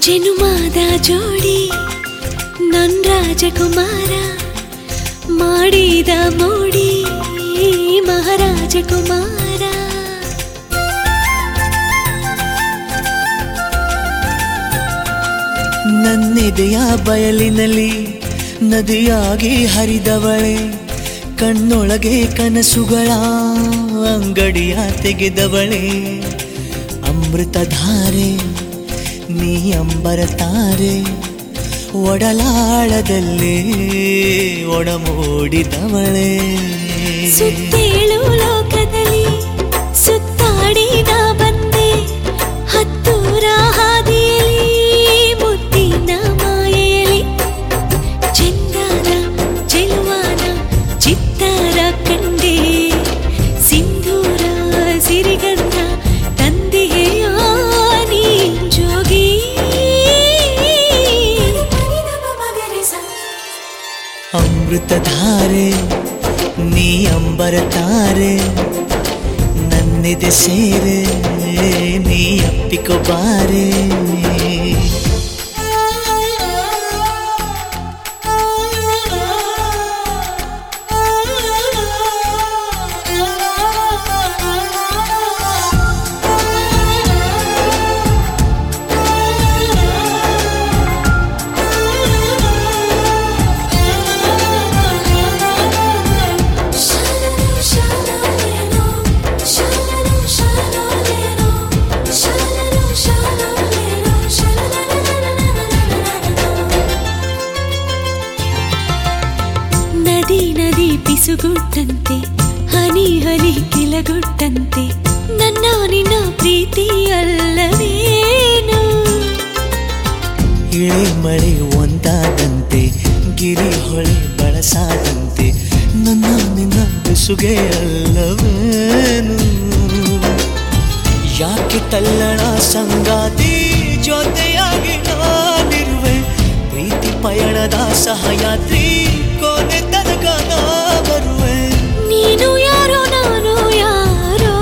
ಜನುಮಾದ ಜೋಡಿ ನನ್ ರಾಜಕುಮಾರ ಮಾಡಿದ ಮೋಡಿ ಮಹಾರಾಜ ಕುಮಾರ ನನ್ನೆದೆಯ ಬಯಲಿನಲ್ಲಿ ನದಿಯಾಗಿ ಹರಿದವಳೆ ಕಣ್ಣೊಳಗೆ ಕನಸುಗಳ ಅಂಗಡಿಯ ತೆಗೆದವಳೆ ಅಮೃತಧಾರೆ ನೀ ಅಂಬರ ತಾರೆ ಒಡಲಾಳದಲ್ಲಿ ಒಡಮೂಡಿದವಳೆ ಸುತ್ತೇಳು ಲೋಕದಲ್ಲಿ ಸುತ್ತಾಡಿ ನಾ ಬಂದೆ ಹತ್ತೂರ ಹಾದಿಯಲ್ಲಿ ಮುತ್ತಿನ ಮಾಯೆಯಲ್ಲಿ ಚಂದನ ಚೆಲುವಾನ ಚಿತ್ತಾರ ಕಂಡೆ ಸಿಂಧೂರ ಸಿರಿಗಂಧ ತಂದೆಯ ನೀ ಜೋಗಿ ಅಮೃತಧಾರೆ ನೀ ಅಂಬರ ತಾರೆ ನನ್ನೆದೆ ಸೇರೆ ನೀ ಅಪ್ಪಿಕೊ ಬಾರೆ ನದಿ ನದಿ ಪಿಸುಗುಟ್ಟಂತೆ ಹನಿ ಹನಿ ಕಿಲಗುಟ್ಟಂತೆ ನನ್ನ ನಿನ್ನ ಪ್ರೀತಿ ಅಲ್ಲವೇನು ಇಳೆ ಮಳೆ ಒಂದಾದಂತೆ ಗಿರಿ ಹೊಳೆ ಬಳಸಾದಂತೆ ನನ್ನ ನಿನ್ನ ಬೆಸುಗೆ ಅಲ್ಲವೇನು ಯಾಕೆ ತಲ್ಲಣ ಸಂಗಾತಿ ಜೊತೆಯಾಗಿ ನಾನಿರುವೆ ಪ್ರೀತಿ ಪಯಣದ ಸಹಯಾತ್ರಿ ಕೊನೆ ತನಕ ನಾ ಬರುವೆ ನೀನು ಯಾರೋ ನಾನು ಯಾರೋ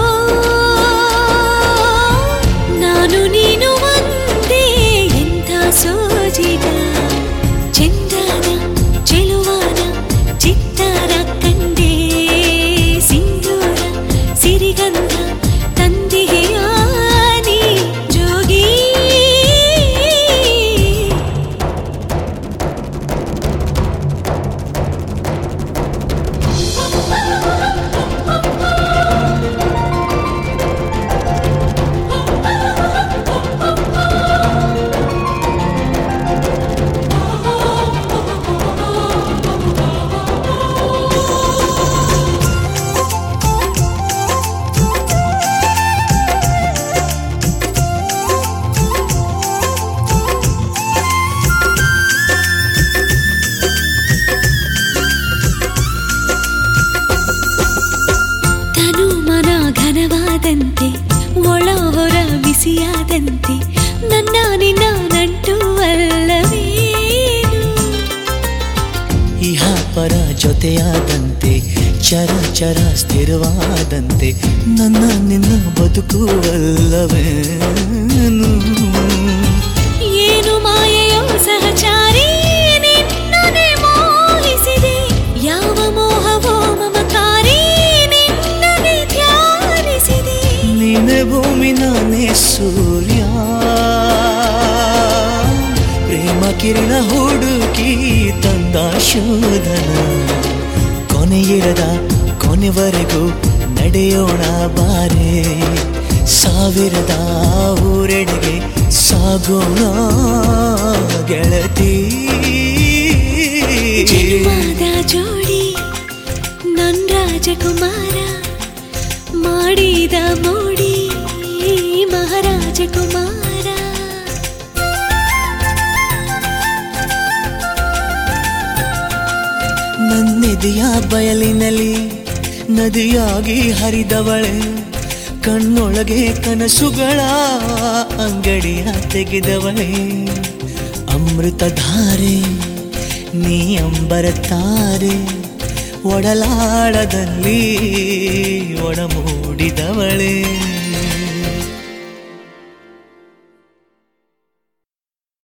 ನಾನು ನೀನು ಒಂದೇ ಎಂಥ ಸೋಜಿಗ ಚಂದನ ಚೆಲುವಾನ ಚಿತ್ತಾರ ಕಂಡೆ ಸಿಂಧೂರ ಸಿರಿಗಂಧ ತಂದೆಯ ನೀ ಜೋಗಿ ತನು ಮನ ಘನವಾದಂತೆ ಒಳ ಹೊರ ಬಿಸಿಯಾದಂತೆ ನನ್ನ ನಿನ್ನ ನಂಟು ಅಲ್ಲವೇನು ಇಹ ಪರ ಜೊತೆಯಾದಂತೆ ಚರ ಚರ ಸ್ಥಿರವಾದಂತೆ ನನ್ನ ನಿನ್ನ ಬದುಕುವಲ್ಲವೇನು ಏನು ಮಾಯೆಯೋ ಸಹಚಾರಿ ನಿನ್ನನೆ ಮೋಹಿಸಿದೆ ಯಾವ ಮೋಹವೋ ಮಮಕಾರಿ ನಿನ್ನನೆ ಧ್ಯಾನಿಸಿದೆ ನೀನೆ ಭೂಮಿ ನಾನೇ ಸೂರ್ಯ ಪ್ರೇಮ ಕಿರಣ ಹುಡುಕಿ ತಂದ ಶೋಧನ ಕೊನೆಯಿರದ ಕೊನೆವರೆಗೂ ನಡೆಯೋಣ ಬಾರೆ ಸಾವಿರದ ಊರೆಡೆಗೆ ಸಾಗೋಣ ಗೆಳತಿ ಜನ್ಮದ ಜೋಡಿ ನನ್ ರಾಜಕುಮಾರ ಮಾಡಿದ ಮೋಡಿ ಮಹಾರಾಜ ಕುಮಾರ ನನ್ನೆದೆಯ ಬಯಲಿನಲ್ಲಿ ನದಿಯಾಗಿ ಹರಿದವಳೆ ಕಣ್ಣೊಳಗೆ ಕನಸುಗಳ ಅಂಗಡಿಯ ತೆಗೆದವಳೆ ಅಮೃತಧಾರೆ ನೀ ಅಂಬರ ತಾರೆ ಒಡಲಾಳದಲ್ಲಿ ಒಡಮೂಡಿದವಳೆ